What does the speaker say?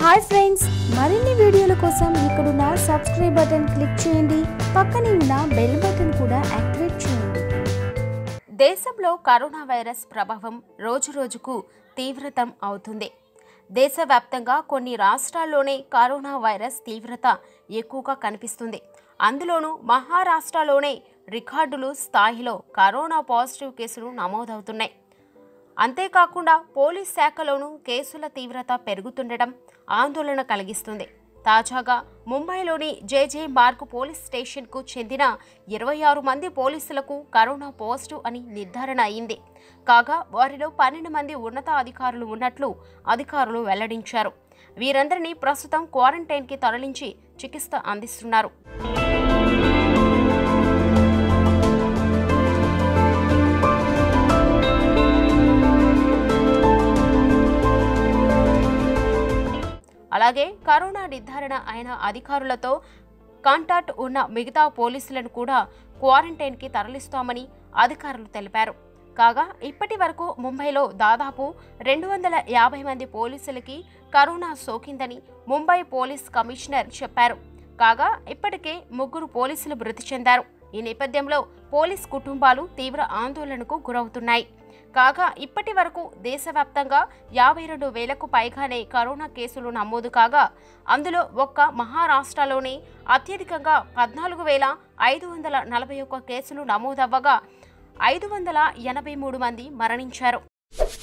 hi friends మరిన్ని వీడియోల కోసం ఇక్కడున్న సబ్స్క్రైబ్ బటన్ క్లిక్ చేయండి పక్కనే ఉన్న బెల్ బటన్ కూడా యాక్టివేట్ చేయండి దేశంలో కరోనా వైరస్ ప్రభావం రోజురోజుకు తీవ్రతం అవుతుంది దేశవ్యాప్తంగా కొన్ని రాష్ట్రాల్లోనే కరోనా వైరస్ తీవ్రత ఎక్కువగా కనిపిస్తుంది అందులోనూ మహారాష్ట్రలోనే రికార్డులు స్థాయిలో కరోనా పాజిటివ్ కేసులు నమోదవుతున్నాయి అంతేకాకుండా పోలీస్ శాఖలోనూ కేసుల తీవ్రత పెరుగుతుండటం ఆందోళన కలిగిస్తుంది తాజాగా ముంబైలోని జేజే మార్గ్ పోలీస్ స్టేషన్కు చెందిన ఇరవై ఆరు మంది పోలీసులకు కరోనా పాజిటివ్ అని నిర్ధారణ అయింది కాగా వారిలో పన్నెండు మంది ఉన్నతాధికారులు ఉన్నట్లు అధికారులు వెల్లడించారు వీరందరినీ ప్రస్తుతం క్వారంటైన్కి తరలించి చికిత్స అందిస్తున్నారు అలాగే కరోనా నిర్ధారణ అయిన అధికారులతో కాంటాక్ట్ ఉన్న మిగతా పోలీసులను కూడా క్వారంటైన్కి తరలిస్తామని అధికారులు తెలిపారు కాగా ఇప్పటి వరకు ముంబైలో దాదాపు రెండు వందల యాభై మంది పోలీసులకి కరోనా సోకిందని ముంబై పోలీస్ కమిషనర్ చెప్పారు కాగా ఇప్పటికే ముగ్గురు పోలీసులు మృతి చెందారు ఈ నేపథ్యంలో పోలీస్ కుటుంబాలు తీవ్ర ఆందోళనకు గురవుతున్నాయి కాగా ఇప్పటి వరకు దేశవ్యాప్తంగా యాభై రెండు వేలకు పైగానే కరోనా కేసులు నమోదు కాగా అందులో ఒక్క మహారాష్ట్రలోనే అత్యధికంగా పద్నాలుగు వేల ఐదు వందల నలభై ఒక్క కేసులు నమోదవ్వగా ఐదు వందల ఎనభై మూడు మంది మరణించారు